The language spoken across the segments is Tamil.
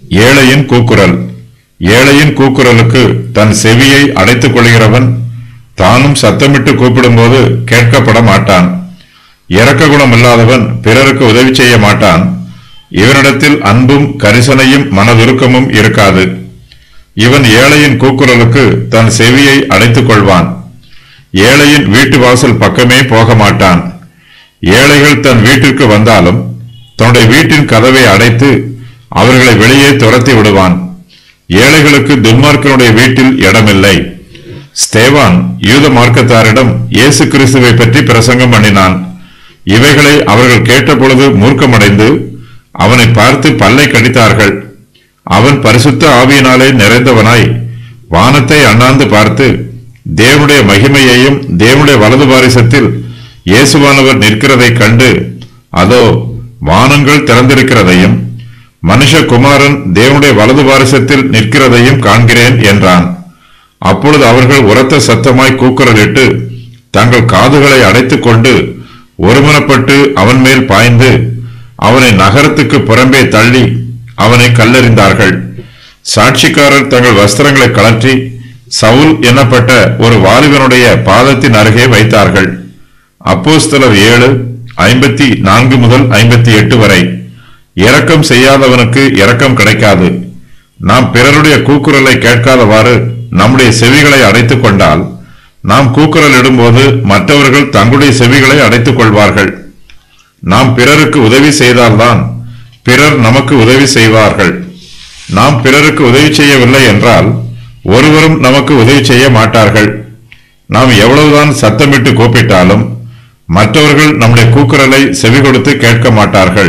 ஏழையின் கூக்குரல் ஏழையின் கூக்குரலுக்கு தன் செவியை அடைத்துக் கொள்கிறவன் தானும் சத்தமிட்டு கூப்பிடும்போது கேட்கப்பட மாட்டான் இரக்க குணம் இல்லாதவன் பிறருக்கு உதவி செய்ய மாட்டான் இவனிடத்தில் அன்பும் கரிசனையும் மனதுருக்கமும் இருக்காது இவன் ஏழையின் கூக்குரலுக்கு தன் செவியை அடைத்துக் கொள்வான் ஏழையின் வீட்டு வாசல் பக்கமே போக மாட்டான் ஏழைகள் தன் வீட்டிற்கு வந்தாலும் தன்னுடைய வீட்டின் கதவை அடைத்து அவர்களை வெளியே துரத்தி விடுவான் ஏழைகளுக்கு துன்மார்க்கனுடைய வீட்டில் இடமில்லை ஸ்தேவான் யூத மார்க்கத்தாரிடம் இயேசு கிறிஸ்துவை பற்றி பிரசங்கம் பண்ணினான் இவைகளை அவர்கள் கேட்டபொழுது மூர்க்கமடைந்து அவனை பார்த்து பல்லை கடித்தார்கள் அவன் பரிசுத்த ஆவியினாலே நிறைந்தவனாய் வானத்தை அண்ணாந்து பார்த்து தேவனுடைய மகிமையையும் தேவனுடைய வலது பாரிசத்தில் இயேசுவானவர் நிற்கிறதைக் கண்டு அதோ வானங்கள் திறந்திருக்கிறதையும் மனுஷகுமாரன் தேவனுடைய வலது பாரிசத்தில் நிற்கிறதையும் காண்கிறேன் என்றான் அப்பொழுது அவர்கள் உரத்த சத்தமாய் கூக்குரலிட்டு தங்கள் காதுகளை அடைத்துக் கொண்டு ஒருமனப்பட்டு அவன் மேல் பாய்ந்து அவனை நகரத்துக்கு புறம்பே தள்ளி அவனை கல்லெறிந்தார்கள் சாட்சிக்காரர் தங்கள் வஸ்திரங்களை கழற்றி சவுல் எனப்பட்ட ஒரு வாலிபனுடைய பாதத்தின் அருகே வைத்தார்கள் அப்போஸ்தலர் ஏழு ஐம்பத்தி நான்கு முதல் ஐம்பத்தி எட்டு வரை இரக்கம் செய்யாதவனுக்கு இரக்கம் கிடைக்காது நாம் பிறருடைய கூக்குரலை கேட்காதவாறு நம்முடைய செவிகளை அடைத்துக் கொண்டால் நாம் கூக்குரல் இடும்போது மற்றவர்கள் தங்களுடைய செவிகளை அடைத்துக் கொள்வார்கள் நாம் பிறருக்கு உதவி செய்தால்தான் பிறர் நமக்கு உதவி செய்வார்கள் நாம் பிறருக்கு உதவி செய்யவில்லை என்றால் ஒருவரும் நமக்கு உதவி செய்ய மாட்டார்கள் நாம் எவ்வளவுதான் சத்தமிட்டு கூப்பிட்டாலும் மற்றவர்கள் நம்முடைய கூக்குரலை செவி கொடுத்து கேட்க மாட்டார்கள்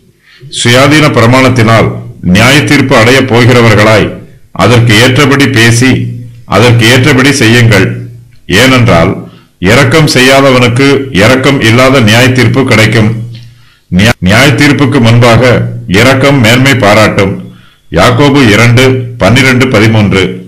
சுயாதீன பிரமாணத்தினால் நியாய தீர்ப்பு அடையப் போகிறவர்களாய் அதற்கு ஏற்றபடி பேசி அதற்கு ஏற்றபடி செய்யுங்கள் ஏனென்றால் இரக்கம் செய்யாதவனுக்கு இரக்கம் இல்லாத நியாய தீர்ப்பு கிடைக்கும் நியா- நியாய தீர்ப்புக்கு முன்பாக இரக்கம் மேன்மை பாராட்டும் யாக்கோபு இரண்டு பன்னிரண்டு பதிமூன்று